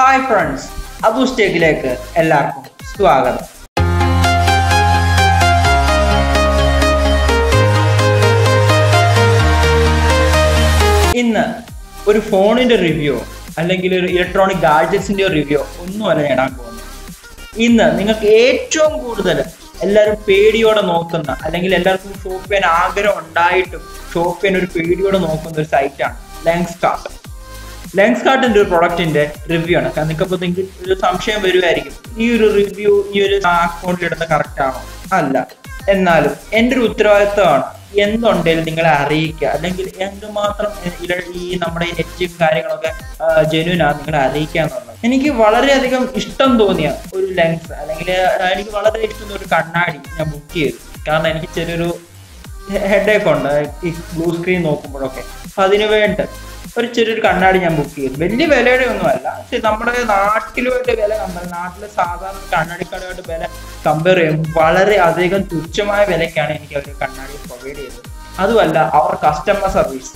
hi friends അബൂസ് ടേക്കിലേക്ക് എല്ലാവർക്കും സ്വാഗതം ഇന്ന് ഒരു ഫോണിന്റെ റിവ്യൂ അല്ലെങ്കിൽ ഒരു ഇലക്ട്രോണിക് ഗാഡ്ജറ്റ്സിന്റെ റിവ്യൂ ഒന്നുമല്ല ഞാൻ ഇടാൻ പോകുന്നത് ഇന്ന് നിങ്ങൾക്ക് ഏറ്റവും കൂടുതൽ എല്ലാവരും പേടിയോടെ നോക്കുന്ന അല്ലെങ്കിൽ എല്ലാവർക്കും ഷോപ്പ് ചെയ്യാൻ ആഗ്രഹം ഉണ്ടായിട്ടും ഷോപ്പ് ചെയ്യാൻ ഒരു പേടിയോടെ നോക്കുന്ന ഒരു സൈറ്റാണ് ലെങ്സ് കാർട്ട് ലെൻസ് കാർട്ടിന്റെ ഒരു പ്രൊഡക്റ്റിന്റെ റിവ്യൂ ആണ് കാരണം നിങ്ങൾക്ക് നിങ്ങൾക്ക് ഒരു സംശയം വരുമായിരിക്കും ഈ ഒരു റിവ്യൂ ഈ ഒരു അക്കൗണ്ടിൽ ഇടുന്ന കറക്റ്റ് ആണോ അല്ല എന്നാലും എൻ്റെ ഒരു ഉത്തരവാദിത്തമാണ് എന്തുണ്ടെങ്കിലും നിങ്ങളെ അറിയിക്കുക അല്ലെങ്കിൽ എന്തുമാത്രം ഇല- ഈ നമ്മുടെ ഈ നെറ്റും കാര്യങ്ങളൊക്കെ ജെന്യൂൻ ആണ് നിങ്ങളെ അറിയിക്കുക എന്നുള്ളത് എനിക്ക് വളരെയധികം ഇഷ്ടം തോന്നിയ ഒരു ലെൻസ് അല്ലെങ്കിൽ എനിക്ക് വളരെ ഇഷ്ടം തോന്നിയ ഒരു കണ്ണാടി ഞാൻ ബുക്ക് ചെയ്തു കാരണം എനിക്ക് ചെറിയൊരു ഹെഡേക്ക് ഉണ്ട് ഈ ബ്ലൂ സ്ക്രീൻ നോക്കുമ്പോഴൊക്കെ അപ്പൊ അതിനു വേണ്ടി ഒരു ചെറിയൊരു കണ്ണാടി ഞാൻ ബുക്ക് ചെയ്തു വലിയ വിലയുടെ ഒന്നുമല്ല പക്ഷെ നമ്മുടെ നാട്ടിലുമായിട്ട് വില കമ്പയർ നാട്ടിലെ സാധാരണ കണ്ണാടിക്കടയായിട്ട് വില കമ്പയർ ചെയ്യുമ്പോൾ വളരെ അധികം തുച്ഛമായ വിലയ്ക്കാണ് എനിക്ക് അവർ കണ്ണാടി പ്രൊവൈഡ് ചെയ്തത് അതുമല്ല അവർ കസ്റ്റമർ സർവീസ്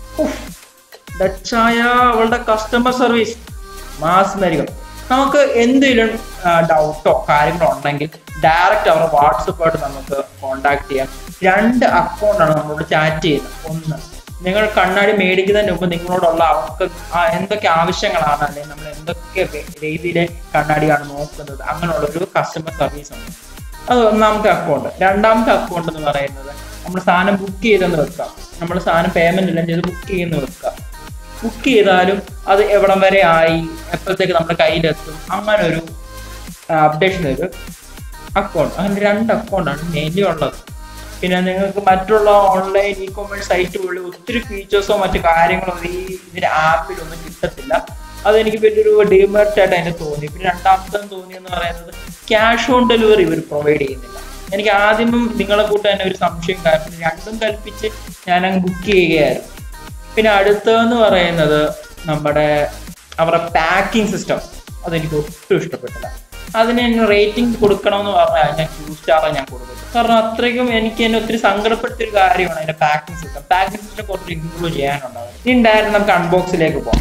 ഡച്ചായ അവളുടെ കസ്റ്റമർ സർവീസ് മാസ്മരികം നമുക്ക് എന്തെങ്കിലും ഡൗട്ടോ കാര്യങ്ങളോ ഉണ്ടെങ്കിൽ ഡയറക്റ്റ് അവരുടെ വാട്സപ്പായിട്ട് നമുക്ക് കോണ്ടാക്ട് ചെയ്യാം രണ്ട് അക്കൗണ്ടാണ് നമ്മളോട് ചാറ്റ് ചെയ്യുന്നത് ഒന്ന് നിങ്ങൾ കണ്ണാടി മേടിക്കുന്നതിന് മുമ്പ് നിങ്ങളോടുള്ള അവർക്ക് ആ എന്തൊക്കെ ആവശ്യങ്ങളാണ് അല്ലെങ്കിൽ നമ്മൾ എന്തൊക്കെ രീതിയിലെ കണ്ണാടിയാണ് നോക്കുന്നത് അങ്ങനെയുള്ള ഒരു കസ്റ്റമർ സർവീസ് ഉണ്ട് അത് ഒന്നാമത്തെ അക്കൗണ്ട് രണ്ടാമത്തെ അക്കൗണ്ട് എന്ന് പറയുന്നത് നമ്മൾ സാധനം ബുക്ക് ചെയ്തെന്ന് വെക്കാം നമ്മൾ സാധനം പേയ്മെന്റ് എല്ലാം ചെയ്ത് ബുക്ക് ചെയ്യുന്ന വെക്കാം ബുക്ക് ചെയ്താലും അത് എവിടം വരെ ആയി എപ്പോഴത്തേക്ക് നമ്മുടെ കയ്യിലെത്തും അങ്ങനെ ഒരു അപ്ഡേഷൻ ഒരു അക്കൗണ്ട് അങ്ങനെ രണ്ട് അക്കൗണ്ടാണ് മെയിൻലി ഉള്ളത് പിന്നെ നിങ്ങൾക്ക് മറ്റുള്ള ഓൺലൈൻ ഇ കൊമേഴ്സ് സൈറ്റുകളിൽ ഒത്തിരി ഫീച്ചേഴ്സോ മറ്റു കാര്യങ്ങളോ ഈ ഇതിന്റെ ആപ്പിലൊന്നും കിട്ടത്തില്ല അതെനിക്ക് വലിയൊരു ഡിമെറിറ്റ് ആയിട്ട് അതിന് തോന്നി പിന്നെ രണ്ടാമത്തെ തോന്നിയെന്ന് പറയുന്നത് ക്യാഷ് ഓൺ ഡെലിവറി ഇവർ പ്രൊവൈഡ് ചെയ്യുന്നില്ല എനിക്ക് ആദ്യമം നിങ്ങളെ കൂട്ട് തന്നെ ഒരു സംശയം കാരണം രണ്ടും കൽപ്പിച്ച് ഞാൻ അങ്ങ് ബുക്ക് ചെയ്യുകയായിരുന്നു പിന്നെ അടുത്തതെന്ന് പറയുന്നത് നമ്മുടെ അവരുടെ പാക്കിംഗ് സിസ്റ്റം അതെനിക്ക് ഒട്ടും ഇഷ്ടപ്പെട്ടില്ല അതിന് റേറ്റിംഗ് കൊടുക്കണമെന്ന് പറഞ്ഞാൽ ഞാൻ ടു സ്റ്റാർ ഞാൻ കൊടുക്കുന്നത് കാരണം അത്രയ്ക്കും എനിക്ക് എന്നെ ഒത്തിരി സങ്കടപ്പെടുത്തിയ ഒരു കാര്യമാണ് അതിന്റെ പാക്കിംഗ് സിസ്റ്റം പാക്കിംഗ് സിസ്റ്റം കുറച്ച് ഇംപ്രൂവ് ചെയ്യാനുണ്ടാവും ഇനി ഡയറക്റ്റ് നമുക്ക് അൺബോക്സിലേക്ക് പോകാം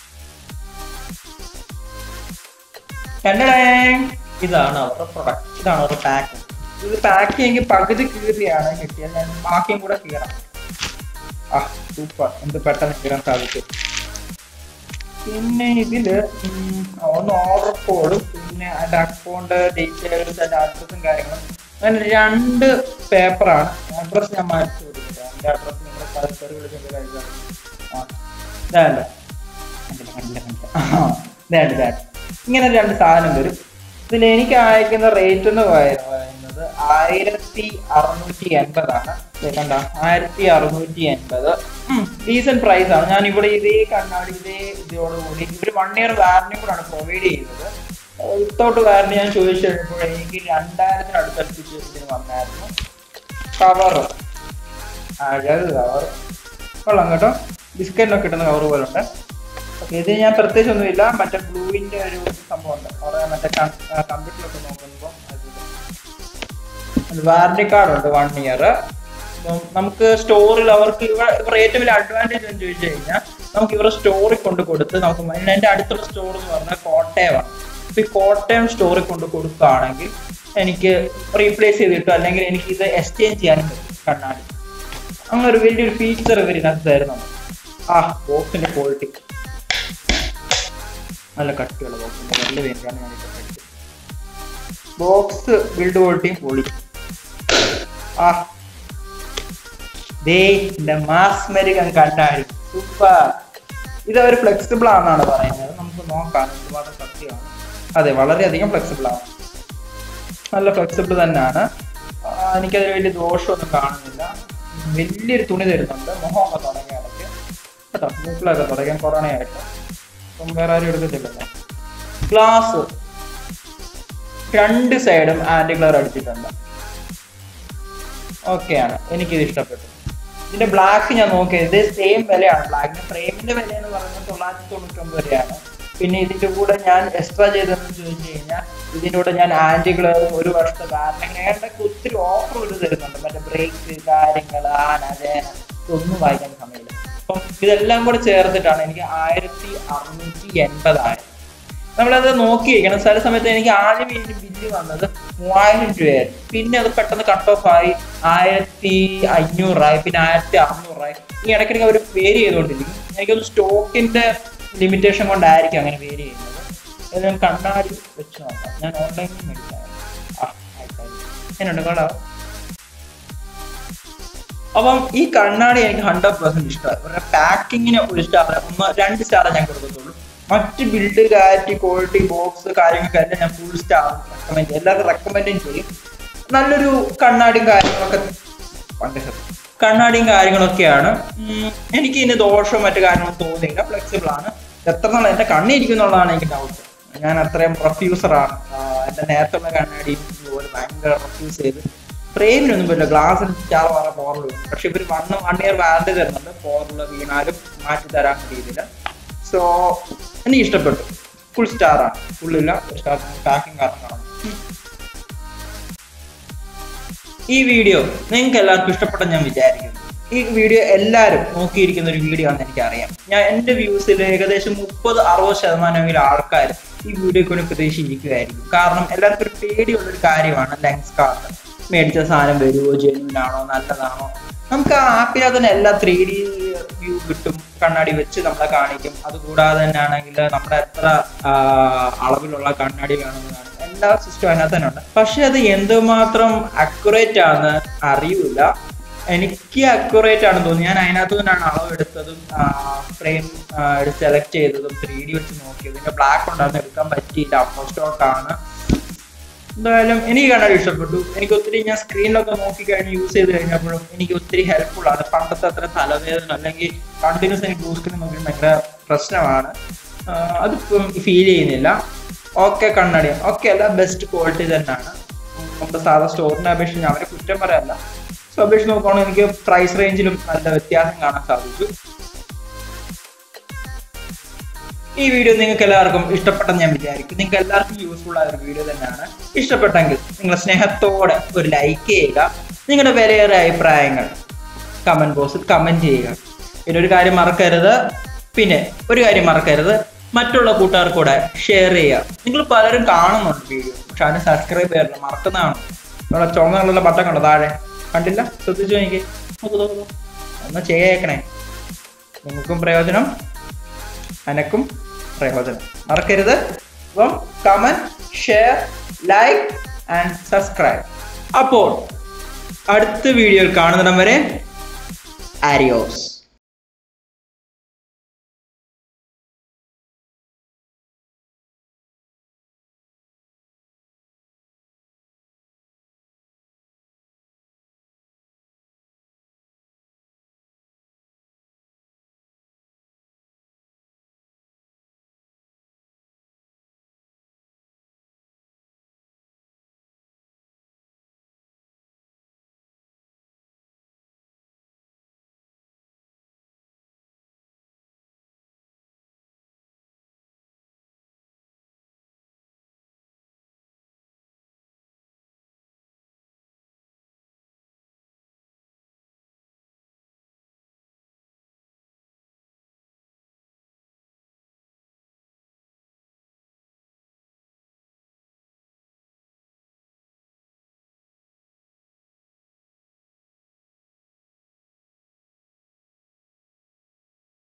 കണ്ടടേ ഇതാണ് അവരുടെ പ്രൊഡക്റ്റ് ഇതാണ് അവരുടെ പാക്കിംഗ് ഇത് പാക്ക് ചെയ്യുമെങ്കിൽ പകുതി കീറിയാണ് കിട്ടിയത് ഞാൻ ബാക്കിയും കൂടെ കീറാം ആ സൂപ്പർ എന്ത് പെട്ടെന്ന് കീറാൻ സാധിക്കും പിന്നെ ഇതില് ഉം, ഒന്ന് ഓർഡർ കോഡും പിന്നെ അതിന്റെ അക്കൗണ്ട് ഡീറ്റെയിൽസ് അതിന്റെ അഡ്രസ്സും കാര്യങ്ങളും അങ്ങനെ രണ്ട് പേപ്പറാണ് അഡ്രസ് ഞാൻ മാറ്റി കൊടുക്കുന്നത് എന്റെ അഡ്രസ് നിങ്ങളെ പരസ്പരം വിളിച്ചത് കഴിച്ചാൽ ആ ഇതല്ല കണ്ടില്ല കണ്ടില്ല കണ്ടില്ല ആ ഇതാണ്ട് ഇതാണ്ട് ഇങ്ങനെ രണ്ട് സാധനം വരും ഇതിൽ എനിക്ക് അയക്കുന്ന റേറ്റ് എന്ന് പറയുന്നത് ആയിരത്തി അറുന്നൂറ്റി എൺപതാണ് ദേ കണ്ട ആയിരത്തി അറുന്നൂറ്റി എൺപത് ഡീസന്റ് പ്രൈസ് ആണ് ഞാൻ ഇവിടെ ഇതേ കണ്ണാടി ഇതേ ഇതോടുകൂടി ഇവർ വൺ ഇയർ വാറന്റിയും കൂടാണ് പ്രൊവൈഡ് ചെയ്യുന്നത് വിത്തൗട്ട് വാറന്റി ഞാൻ ചോദിച്ചു കഴിഞ്ഞപ്പോൾ എനിക്ക് രണ്ടായിരത്തിന് അടുത്തടുപ്പിച്ച് ഇതിന് വന്നായിരുന്നു കവർ അഴക് കവർ കൊള്ളാം കേട്ടോ ബിസ്ക്കറ്റിനൊക്കെ കിട്ടുന്ന കവർ പോലെ ഉണ്ട് ഓക്കെ ഇത് ഞാൻ പ്രത്യേകിച്ച് ഒന്നുമില്ല മറ്റേ ബ്ലൂവിന്റെ ഒരു സംഭവം ഉണ്ട് അവിടെ മറ്റേ കമ്പ്യൂട്ടറിലൊക്കെ നോക്കുമ്പോൾ വാറന്റി കാർഡ് ഉണ്ട് വൺ ഇയർ നമുക്ക് സ്റ്റോറിൽ അവർക്ക് ഇവ ഇവരുടെ ഏറ്റവും വലിയ അഡ്വാൻറ്റേജ് എന്ന് ചോദിച്ചു കഴിഞ്ഞാൽ നമുക്ക് ഇവരുടെ സ്റ്റോറിൽ കൊണ്ട് കൊടുത്ത് നമുക്ക് മ- എൻ്റെ അടുത്തുള്ള സ്റ്റോർ എന്ന് പറഞ്ഞാൽ കോട്ടയമാണ് അപ്പൊ ഈ കോട്ടയം സ്റ്റോറിൽ കൊണ്ട് കൊടുക്കുകയാണെങ്കിൽ എനിക്ക് റീപ്ലേസ് ചെയ്തിട്ടോ അല്ലെങ്കിൽ എനിക്ക് ഇത് എക്സ്ചേഞ്ച് ചെയ്യാനും പറ്റും കണ്ണാടി അങ്ങനെ ഒരു വലിയൊരു ഫീച്ചർ ഇവർ ഇതിനകത്ത് തരുന്നുണ്ട് ആ ബോക്സിന്റെ ക്വാളിറ്റി നല്ല കട്ടിയുള്ള ബോക്സ് നല്ല വേണ്ടിയാണ് ഞാൻ ഇപ്പോൾ പഠിച്ചത് ബോക്സ് ബിൽഡ് ക്വാളിറ്റിയും പൊളി ആ ദേ இந்த മാസ്മരികം കണ്ണാടി സൂപ്പർ ഇത് അവർ ഫ്ലെക്സിബിൾ ആണെന്നാണ് പറയുന്നത് നമുക്ക് നോക്കാം ഒരുപാട് സത്യമാണ് അതെ വളരെയധികം ഫ്ലെക്സിബിൾ ആണ് നല്ല ഫ്ലെക്സിബിൾ തന്നെയാണ് ആ, എനിക്കതിൽ വലിയ ദോഷമൊന്നും കാണുന്നില്ല വലിയൊരു തുണി തരുന്നുണ്ട് മുഖമൊക്കെ തുടങ്ങിയ ഇടയ്ക്ക് കേട്ടോ മൂക്കിലൊക്കെ തുടങ്ങാൻ കൊറോണയായിട്ട് അപ്പം വേറെ ആരും എടുക്കത്തില്ലല്ലോ ഗ്ലാസ് രണ്ട് സൈഡും ആന്റി ഗ്ലർ അടിച്ചിട്ടുണ്ട് ഓക്കെയാണ് എനിക്കിത് ഇഷ്ടപ്പെട്ടു ഇതിന്റെ ബ്ലാക്ക് ഞാൻ നോക്കിയത് ഇത് സെയിം വിലയാണ് ബ്ലാക്കിന്റെ ഫ്രെയിമിന്റെ വില എന്ന് പറയുന്നത് തൊള്ളായിരത്തി തൊണ്ണൂറ്റൊമ്പത് രൂപയാണ് പിന്നെ ഇതിന്റെ കൂടെ ഞാൻ എക്സ്ട്രാ ചെയ്തതെന്ന് ചോദിച്ചു കഴിഞ്ഞാൽ ഇതിന്റെ കൂടെ ഞാൻ ആന്റി ഗ്ലറും ഒരു വർഷത്തെ വാറണ്ടി അങ്ങനെയൊക്കെ ഒത്തിരി ഓഫർ ഇത് തരുന്നുണ്ട് മറ്റേ ബ്രേക്ക് കാര്യങ്ങൾ ആന ചേന ഇതൊന്നും വായിക്കാൻ സമയമില്ല അപ്പം ഇതെല്ലാം കൂടെ ചേർത്തിട്ടാണ് എനിക്ക് ആയിരത്തി അറുന്നൂറ്റി എൺപതായത് നമ്മളത് നോക്കിയിരിക്കണം ചില സമയത്ത് എനിക്ക് ആദ്യം ഇതിന്റെ ബില്ല് വന്നത് മൂവായിരം രൂപയായിരുന്നു പിന്നെ അത് പെട്ടെന്ന് കട്ട് ഓഫ് ആയി ആയിരത്തി അഞ്ഞൂറായി പിന്നെ ആയിരത്തി അറുന്നൂറായി ഈ ഇടയ്ക്കിടയ്ക്ക് അവർ വേരി ചെയ്തുകൊണ്ടിരിക്കും എനിക്കൊന്ന് സ്റ്റോക്കിന്റെ ലിമിറ്റേഷൻ കൊണ്ടായിരിക്കും അങ്ങനെ വേരി ചെയ്യുന്നത് ഇത് ഞാൻ കണ്ണാടി വെച്ച് നോക്കാം ഞാൻ ഓൺലൈനിൽ മേടിക്കാം ആ എന്നുണ്ട് കൊള്ളാം അപ്പം ഈ കണ്ണാടി എനിക്ക് ഹൺഡ്രഡ് പെർസെന്റ് ഇഷ്ടമായി ഇവരുടെ പാക്കിങ്ങിന് ഒരു സ്റ്റാർ ഒന്ന് രണ്ട് സ്റ്റാർ ഞാൻ കൊടുക്കത്തുള്ളൂ മറ്റ് ബിൽഡ് ക്വാലിറ്റി ക്വാളിറ്റി ബോക്സ് കാര്യങ്ങൾക്കെല്ലാം ഞാൻ ഫുൾ സ്റ്റാർ റെക്കമെൻഡ് ചെയ്യും എല്ലാവർക്കും റെക്കമെൻഡും ചെയ്യും നല്ലൊരു കണ്ണാടിയും കാര്യങ്ങളൊക്കെ പണ്ട് കണ്ണാടിയും കാര്യങ്ങളൊക്കെയാണ് ഉം, എനിക്ക് ഇതിന് ദോഷവും മറ്റു കാര്യങ്ങളും തോന്നിയില്ല ഫ്ലെക്സിബിൾ ആണ് എത്ര നാൾ എന്റെ കണ്ണിരിക്കും എന്നുള്ളതാണ് എനിക്ക് ഡൗട്ട് ഞാൻ അത്രയും റെഫ്യൂസറാണ് എന്റെ നേരത്തുള്ള കണ്ണാടി ഇതുപോലെ ഭയങ്കര റെഫ്യൂസ് ചെയ്ത് ഫ്രെയിമിനൊന്നും പറ്റില്ല ഗ്ലാസ്സിന് ചാറ് വേറെ പോറുള്ളൂ പക്ഷെ ഇവർ വൺ വൺ ഇയർ വാറണ്ടി തരുന്നുണ്ട് പോറുള്ള വീണാലും മാറ്റി തരാൻ രീതിയിൽ സോ എനിക്ക് ഇഷ്ടപ്പെട്ടു ഫുൾ സ്റ്റാർ ആണ് ഫുള്ളില്ല ഒരു സ്റ്റാർ പാക്കിംഗ് കാരണം കാണും ഈ വീഡിയോ നിങ്ങൾക്ക് എല്ലാവർക്കും ഇഷ്ടപ്പെട്ടെന്ന് ഞാൻ വിചാരിക്കുന്നു ഈ വീഡിയോ എല്ലാവരും നോക്കിയിരിക്കുന്ന ഒരു വീഡിയോ ആണെന്ന് എനിക്കറിയാം ഞാൻ എൻ്റെ വ്യൂസിൽ ഏകദേശം മുപ്പത് അറുപത് ശതമാനമെങ്കിലും ആൾക്കാർ ഈ വീഡിയോക്ക് വേണ്ടി പ്രതീക്ഷിച്ചിരിക്കുകയായിരിക്കും കാരണം എല്ലാവർക്കും ഒരു പേടിയുള്ള ഒരു കാര്യമാണ് ലെൻസ് കാർഡ് മേടിച്ച സാധനം വരുമോ ജെന്യൂൻ ആണോ നല്ലതാണോ നമുക്ക് ആ ആപ്പിൽ തന്നെ എല്ലാ ത്രീ ഡി വ്യൂ കിട്ടും കണ്ണാടി വെച്ച് നമ്മളെ കാണിക്കും അതുകൂടാതെ തന്നെ ആണെങ്കിൽ നമ്മുടെ എത്ര ആ, അളവിലുള്ള കണ്ണാടി വേണമെന്ന് കാണിക്കും എല്ലാ സിസ്റ്റം അതിനകത്ത് തന്നെ ഉണ്ട് പക്ഷെ അത് എന്തുമാത്രം അക്യുറേറ്റ് ആണെന്ന് അറിയില്ല എനിക്ക് അക്യുറേറ്റ് ആണെന്ന് തോന്നി ഞാൻ അതിനകത്ത് നിന്നാണ് അളവെടുത്തതും ഫ്രെയിം സെലക്ട് ചെയ്തതും ത്രീ ഡി വെച്ച് നോക്കിയത് ഇതിന്റെ ബ്ലാക്ക് ഉണ്ടാകുന്ന എടുക്കാൻ പറ്റിയില്ല അപ്പോ സ്റ്റോക്ക് ആണ് എന്തായാലും എനിക്ക് കണ്ണാടി ഇഷ്ടപ്പെട്ടു എനിക്ക് ഒത്തിരി ഞാൻ സ്ക്രീനിലൊക്കെ നോക്കി കഴിഞ്ഞ് യൂസ് ചെയ്ത് കഴിഞ്ഞപ്പോഴും എനിക്ക് ഒത്തിരി ഹെൽപ്ഫുൾ ആണ് പണ്ടത്തെ അത്ര തലവേദന അല്ലെങ്കിൽ കണ്ടിന്യൂസ് എനിക്ക് ബ്ലൂ സ്ക്രീൻ നോക്കി ഭയങ്കര പ്രശ്നമാണ് ആഹ് അതിപ്പം ഫീൽ ചെയ്യുന്നില്ല ഓക്കെ കണ്ണാടി ഓക്കെ അല്ല ബെസ്റ്റ് ക്വാളിറ്റി തന്നെയാണ് നമ്മുടെ സാധാ സ്റ്റോറിനെ അപേക്ഷിച്ച് ഞാൻ അവരെ കുറ്റം പറയല്ല സോ അപേക്ഷിച്ച് നോക്കുകയാണെങ്കിൽ എനിക്ക് പ്രൈസ് റേഞ്ചിലും നല്ല വ്യത്യാസം കാണാൻ സാധിച്ചു ഈ വീഡിയോ നിങ്ങൾക്ക് എല്ലാവർക്കും ഇഷ്ടപ്പെട്ടെന്ന് ഞാൻ വിചാരിക്കും നിങ്ങൾക്ക് എല്ലാവർക്കും യൂസ്ഫുൾ ആയ ഒരു വീഡിയോ തന്നെയാണ് ഇഷ്ടപ്പെട്ടെങ്കിൽ നിങ്ങൾ സ്നേഹത്തോടെ ഒരു ലൈക്ക് ചെയ്യുക നിങ്ങളുടെ വിലയേറിയ അഭിപ്രായങ്ങൾ കമന്റ് ബോക്സിൽ കമന്റ് ചെയ്യുക പിന്നെ ഒരു കാര്യം മറക്കരുത് പിന്നെ ഒരു കാര്യം മറക്കരുത് മറ്റുള്ള കൂട്ടുകാർക്ക് കൂടെ ഷെയർ ചെയ്യുക നിങ്ങൾ പലരും കാണുന്നുണ്ട് വീഡിയോ പക്ഷെ അതിന് സബ്സ്ക്രൈബ് ചെയ്യണം മറക്കുന്നതാണ് ഇവിടെ ചുമന്നുള്ള ബട്ടൺ കണ്ടോ താഴെ കണ്ടില്ല ശ്രദ്ധിച്ചു എനിക്ക് നോക്കൂ നോക്കൂ ഒന്ന് ചെയ്യേക്കണേ നിങ്ങൾക്കും പ്രയോജനം അനക്കും പ്രയോജനം മറക്കരുത് അപ്പം comment share like and subscribe അപ്പോൾ അടുത്ത വീഡിയോയിൽ കാണുന്നിടം വരെ ആരിയോസ്